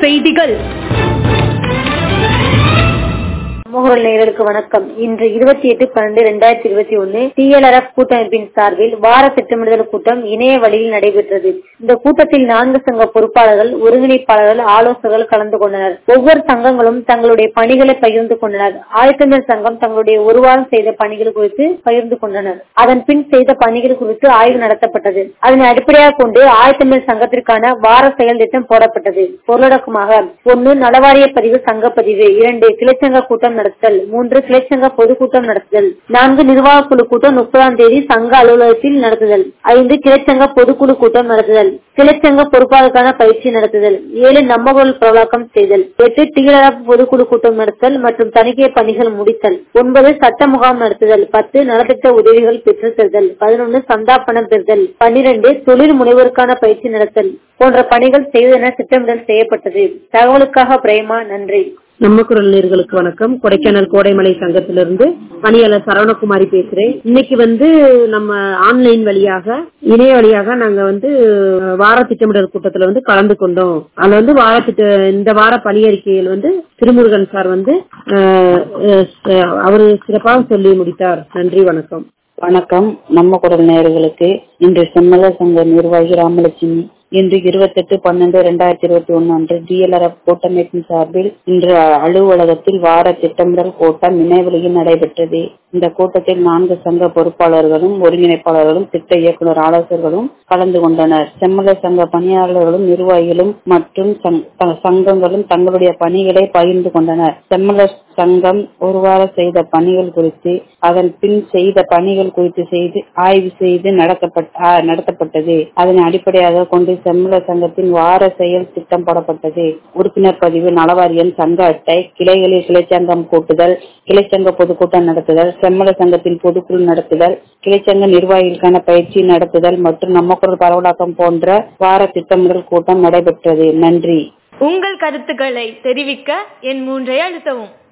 செய்திகள் முகவல் நேயர்களுக்கு வணக்கம் இன்று இருபத்தி எட்டு பன்னெண்டு இரண்டாயிரத்தி இருபத்தி ஒன்னு டிஎல்ஆர்எஃப் கூட்டமைப்பின் சார்பில் வார திட்டமிடுதல் கூட்டம் இணைய வழியில் நடைபெற்றது இந்த கூட்டத்தில் நான்கு சங்க பொறுப்பாளர்கள் ஒருங்கிணைப்பாளர்கள் ஆலோசகர்கள் கலந்து கொண்டனர் ஒவ்வொரு சங்கங்களும் தங்களுடைய பணிகளை பகிர்ந்து கொண்டனர் ஆயத்தமிழ் சங்கம் தங்களுடைய ஒரு வாரம் செய்த பணிகள் குறித்து பகிர்ந்து கொண்டனர் அதன் பின் செய்த பணிகள் குறித்து ஆய்வு நடத்தப்பட்டது அதனை அடிப்படையாக கொண்டு ஆயத்தமிழ் சங்கத்திற்கான வார செயல் திட்டம் போடப்பட்டது பொருளடக்கமாக ஒன்னு நலவாரிய பதிவு சங்கப்பதிவு இரண்டு கிளைச்சங்க கூட்டம் நடத்துதல் மூன்று கிளைச்சங்க பொதுக்கூட்டம் நடத்துதல் நான்கு நிர்வாக குழு கூட்டம் முப்பதாம் தேதி சங்க அலுவலகத்தில் நடத்துதல் ஐந்து கிளைச்சங்க பொதுக்குழு கூட்டம் நடத்துதல் கிளைச்சங்க பொறுப்பாளருக்கான பயிற்சி நடத்துதல் ஏழு நம்பகோல் பிரபலாக்கம் செய்தல் எட்டு டிஆர்எஃப் பொதுக்குழு கூட்டம் நடத்தல் மற்றும் தணிக்கை பணிகள் முடித்தல் ஒன்பது சட்ட முகாம் நடத்துதல் பத்து நலத்திட்ட உதவிகள் பெற்றுத் தருதல் பதினொன்று சந்தா பணம் பெறுதல் பன்னிரண்டு தொழில் முனைவோருக்கான பயிற்சி நடத்தல் போன்ற பணிகள் செய்வதென திட்டமிடல் செய்யப்பட்டது தகவலுக்காக பிரேமா நன்றி நம்ம குரல் நேர்களுக்கு வணக்கம் கொடைக்கானல் கோடைமலை சங்கத்திலிருந்து பணியாளர் சரவணகுமாரி பேசுறேன் இன்னைக்கு வந்து நம்ம ஆன்லைன் வழியாக இணைய வழியாக நாங்க வந்து வார திட்டமிடல் கூட்டத்துல வந்து கலந்து கொண்டோம் அதுல வந்து வார திட்ட இந்த வார பணி அறிக்கையில் வந்து திருமுருகன் சார் வந்து அவரு சிறப்பாக சொல்லி முடித்தார் நன்றி வணக்கம் வணக்கம் நம்ம குரல் நேயர்களுக்கு இன்று செம்மல சங்க நிர்வாகி ராமலட்சுமி இன்று இருபத்தெட்டு பன்னெண்டு இரண்டாயிரத்தி இருபத்தி ஒன்னு அன்று டிஎல்ஆர்எஃப் கூட்டமைப்பின் சார்பில் இன்று அலுவலகத்தில் வார திட்டமிடல் கூட்டம் இணையவழியில் நடைபெற்றது இந்த கூட்டத்தில் நான்கு சங்க பொறுப்பாளர்களும் ஒருங்கிணைப்பாளர்களும் திட்ட இயக்குநர் ஆலோசகர்களும் கலந்து கொண்டனர் செம்மல சங்க பணியாளர்களும் நிர்வாகிகளும் மற்றும் சங்கங்களும் தங்களுடைய பணிகளை பகிர்ந்து கொண்டனர் செம்மல சங்கம் ஒரு வாரம் செய்த பணிகள் குறித்து அதன் பின் செய்த பணிகள் குறித்து செய்து ஆய்வு செய்து நடத்தப்பட்டது அதனை அடிப்படையாக கொண்டு செம்மல சங்கத்தின் வார செயல் திட்டம் போடப்பட்டது உறுப்பினர் பதிவு நலவாரியம் சங்க அட்டை கிளைகளில் கிளைச்சங்கம் கூட்டுதல் கிளைச்சங்க பொதுக்கூட்டம் நடத்துதல் செம்மல சங்கத்தின் பொதுக்குழு நடத்துதல் கிளைச்சங்க நிர்வாகிகளுக்கான பயிற்சி நடத்துதல் மற்றும் நம்ம குரல் பரவலாக்கம் போன்ற வார திட்டமிடல் கூட்டம் நடைபெற்றது நன்றி உங்கள் கருத்துக்களை தெரிவிக்க என் மூன்றை அழுத்தவும்